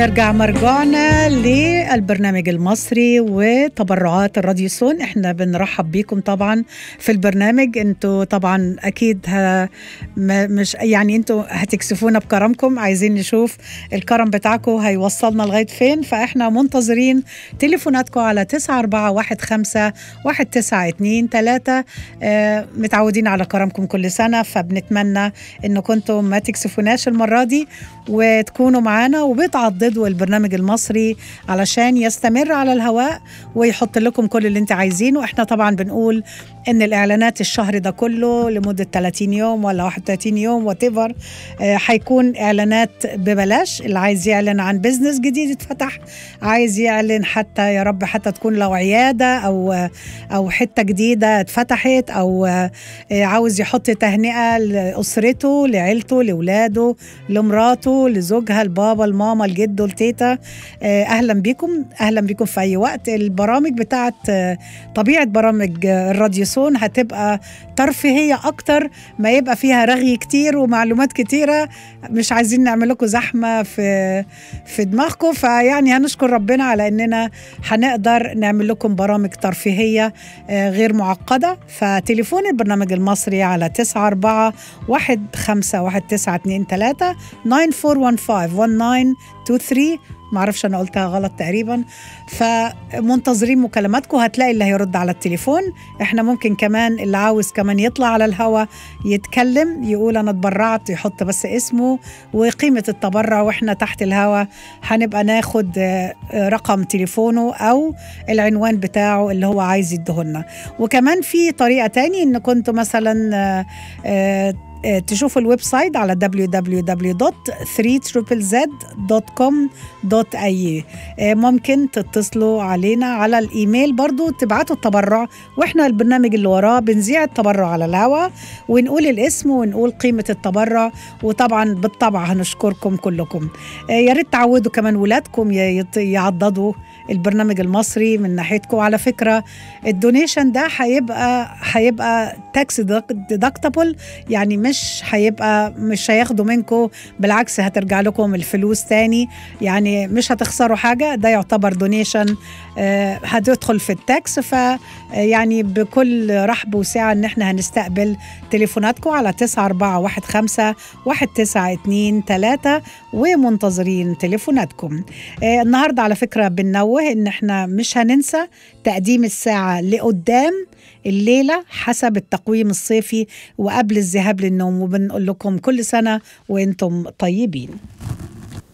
نرجع مرجعنا للبرنامج المصري وتبرعات الراديو سون احنا بنرحب بيكم طبعا في البرنامج انتوا طبعا اكيد ه... مش يعني انتوا هتكسفونا بكرمكم عايزين نشوف الكرم بتاعكم هيوصلنا لغايه فين فاحنا منتظرين تليفوناتكم على 9415 1923 آه متعودين على كرمكم كل سنه فبنتمنى انكم انتم ما تكسفوناش المره دي وتكونوا معانا وبتعضدوا البرنامج المصري علشان يستمر على الهواء ويحط لكم كل اللي انت عايزينه احنا طبعا بنقول ان الاعلانات الشهر ده كله لمده 30 يوم ولا 31 يوم وات ايفر هيكون اعلانات ببلاش اللي عايز يعلن عن بزنس جديد اتفتح عايز يعلن حتى يا رب حتى تكون لو عياده او او حته جديده اتفتحت او عاوز يحط تهنئه لاسرته لعيلته لاولاده لمراته لزوجها البابا الماما الجد التيتا اهلا بكم اهلا بكم في اي وقت البرامج بتاعت طبيعه برامج الراديو سون هتبقى ترفيهيه اكتر ما يبقى فيها رغي كتير ومعلومات كتيره مش عايزين نعمل لكم زحمه في في دماغكم فيعني هنشكر ربنا على اننا هنقدر نعمل لكم برامج ترفيهيه غير معقده فتليفون البرنامج المصري على 94 151923 9415 1923 معرفش انا قلتها غلط تقريبا فمنتظرين مكالماتكم هتلاقي اللي هيرد على التليفون احنا ممكن كمان اللي عاوز كمان يطلع على الهوا يتكلم يقول انا اتبرعت يحط بس اسمه وقيمة التبرع واحنا تحت الهوا هنبقى ناخد رقم تليفونه او العنوان بتاعه اللي هو عايز يديهولنا وكمان في طريقة تاني ان كنتوا مثلا تشوفوا الويب سايت على www.3ZZZ.com.ay ممكن تتصلوا علينا على الايميل برضو تبعتوا التبرع واحنا البرنامج اللي وراه بنذيع التبرع على الهوا ونقول الاسم ونقول قيمة التبرع وطبعا بالطبع هنشكركم كلكم يا ريت تعودوا كمان ولادكم يعضدوا البرنامج المصري من ناحيتكم على فكره الدونيشن ده هيبقى هيبقى تاكس ديدكتبل يعني مش هيبقى مش هياخدوا منكم بالعكس هترجع لكم الفلوس تاني يعني مش هتخسروا حاجه ده يعتبر دونيشن آه هتدخل في التاكس ف يعني بكل رحب وسعه ان احنا هنستقبل تليفوناتكم على 9415 1923 ومنتظرين تليفوناتكم آه النهارده على فكره بننوه ان احنا مش هننسى تقديم الساعه لقدام الليله حسب التقويم الصيفي وقبل الذهاب للنوم وبنقول لكم كل سنه وانتم طيبين